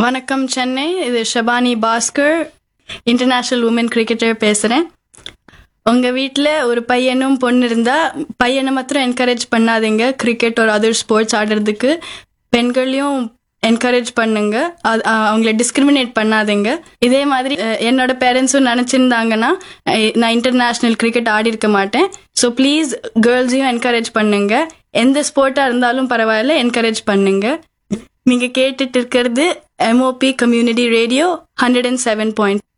வணக்கம் சென்னை இது Shabani Bhaskar international woman cricketer பேசுகிறேன் உங்கள் வீட்டில் ஒரு பையனும் பொண்ணு இருந்தால் பையனை மாத்திரம் என்கரேஜ் பண்ணாதீங்க கிரிக்கெட் ஒரு அதர் ஸ்போர்ட்ஸ் ஆடுறதுக்கு பெண்களையும் என்கரேஜ் பண்ணுங்க அது- அ- அவங்கள டிஸ்கிரிமினேட் பண்ணாதீங்க இதே மாதிரி அஹ், என்னோட பேரண்ட்ஸும் நினச்சிருந்தாங்கன்னா நான் இன்டர்நேஷ்னல் கிரிக்கெட் ஆடி இருக்க மாட்டேன் ஸோ ப்ளீஸ் கேர்ள்ஸையும் என்கரேஜ் பண்ணுங்க எந்த ஸ்போர்ட்டாக இருந்தாலும் பரவாயில்ல என்கரேஜ் பண்ணுங்க நீங்க கேட்டுட்டு இருக்கிறது MOP community radio hundred and seven point